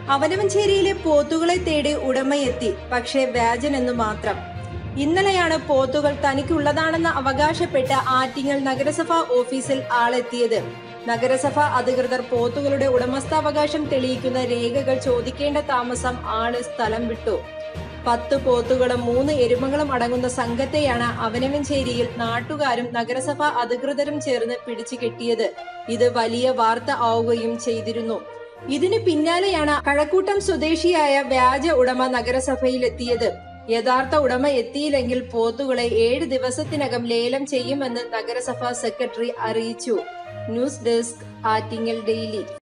അവനവഞ്ചേരിയിലെ പോത്തുകളെ തേടി ഉടമയെത്തി പക്ഷേ വ്യാജനെന്നു മാത്രം ഇന്നലെയാണ് പോത്തുകൾ തനിക്കുള്ളതാണെന്ന് അവകാശപ്പെട്ട ആറ്റിങ്ങൽ നഗരസഭാ ഓഫീസിൽ ആളെത്തിയത് നഗരസഭ അധികൃതർ പോത്തുകളുടെ ഉടമസ്ഥാവകാശം തെളിയിക്കുന്ന രേഖകൾ ചോദിക്കേണ്ട താമസം ആള് സ്ഥലം വിട്ടു പത്ത് പോത്തുകളും മൂന്ന് എരുമകളും അടങ്ങുന്ന സംഘത്തെയാണ് അവനവഞ്ചേരിയിൽ നാട്ടുകാരും നഗരസഭാ അധികൃതരും ചേർന്ന് പിടിച്ചു കെട്ടിയത് ഇത് വലിയ വാർത്ത ആവുകയും ചെയ്തിരുന്നു ഇതിന് പിന്നാലെയാണ് കഴക്കൂട്ടം സ്വദേശിയായ വ്യാജ ഉടമ നഗരസഭയിലെത്തിയത് യഥാർത്ഥ ഉടമ എത്തിയില്ലെങ്കിൽ പോത്തുകളെ ഏഴ് ദിവസത്തിനകം ലേലം ചെയ്യുമെന്ന് നഗരസഭാ സെക്രട്ടറി അറിയിച്ചു ന്യൂസ് ഡെസ്ക് ആറ്റിങ്ങൽ ഡെയിലി